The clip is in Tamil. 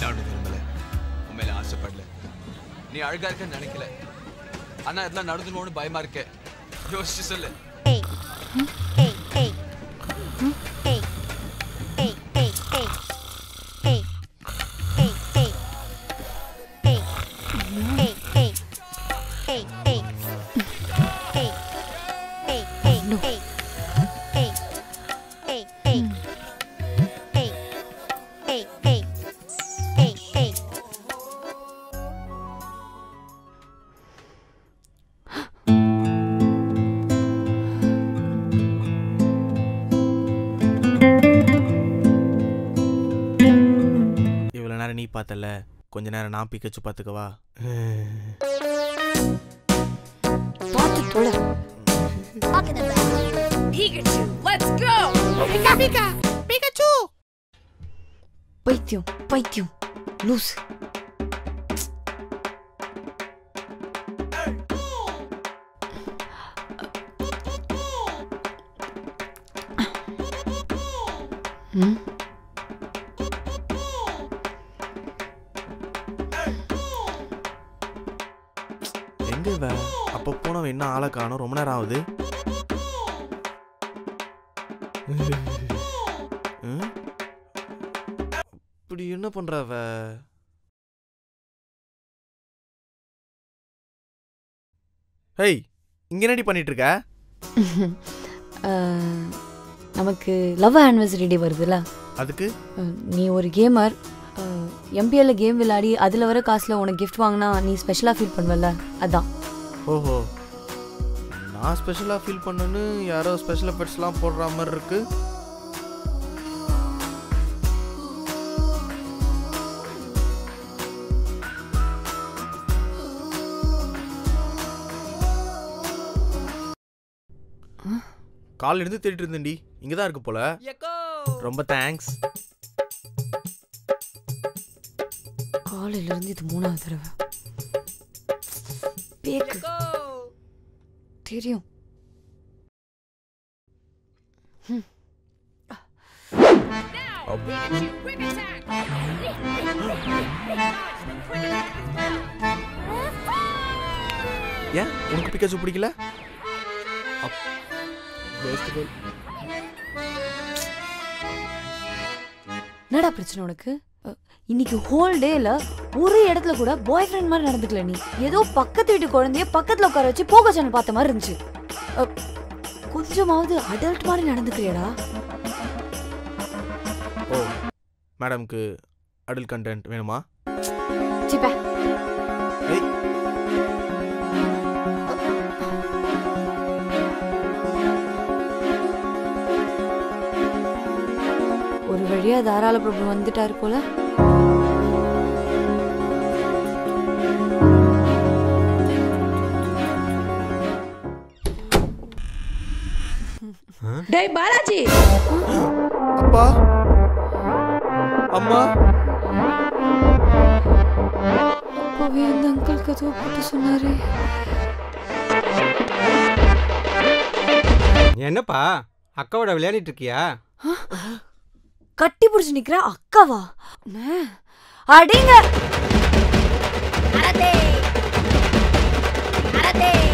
நான் உன்னை விரும்பல உன் மேல ஆசைப்படல நீ அழகா இருக்கன்னு நினைக்கல ஆனா இதெல்லாம் நடந்துருவோம்னு பயமா இருக்கே யோசிச்சு சொல்லு இவ்வளோ நேரம் நீ பார்த்தல கொஞ்ச நேரம் நான் பிக்கச்சு பார்த்துக்கவா பார்த்து தொலை Pikachu, let's go! பைத்தியம் பைத்தியம் லூஸ் ம் எங்க இவ அப்போ போனவன் என்ன ஆளை காணும் ரொம்ப நேரம் ஆகுது ம்? இப்படி என்ன பண்றா அவ ஹேய் இங்க என்னடி பண்ணிட்டு இருக்க அஹ், நமக்கு லவ் ஆனிவர்சரி டே வருதுல்ல அதுக்கு அஹ், நீ ஒரு கேமர் எம்பிஎல்ல கேம் விளையாடி அதில் வர காசில் உனக்கு gift வாங்கினா நீ ஸ்பெஷலாக ஃபீல் பண்ணுவல்ல அதான் ஓஹோ நான் ஸ்பெஷலாக ஃபீல் பண்ணேன்னு யாரோ ஸ்பெஷல் எஃபெக்ட்ஸ்லாம் போடுற மாதிரி இருக்கு கால் எடுத்து தேடிட்டு இருந்தேன்டி இங்கே தான் இருக்கு போல ரொம்ப தேங்க்ஸ் காலையிலேருந்து இது மூணாவது தடவை பேக்கு தெரியும் Now, Pikachu, quick attack! Quick attack as well! ஏன் உனக்கு பிக்காச்சு பிடிக்கல என்னடா பிரச்சனை உனக்கு அஹ், இன்னைக்கு ஹோல் டேல ஒரு இடத்துல கூட பாய் ஃப்ரெண்ட் மாதிரி நடந்துக்கல நீ ஏதோ பக்கத்து வீட்டு குழந்தைய பக்கத்துல உட்கார வச்சு போகோ சேனல் பார்த்த மாதிரி இருந்துச்சு அஹ், கொஞ்சமாவது அடல்ட் மாதிரி நடந்துக்கிறியடா ஓ மேடம்க்கு அடல் கண்டென்ட் வேணுமா சிப்ப ஏய் ஒரு வழியா தாராள பிரபு வந்துட்டாரு போல டேய் பாலாஜி அப்பா அம்மா அப்பவே அந்த அங்கிள் கதவை போட்டு சொன்னாரு என்னப்பா அக்காவோட விளையாடிட்டு இருக்கியா கட்டி பிடிச்சு நிக்கிற அக்காவா அண்ணே, அடிங்க அரதே அரதே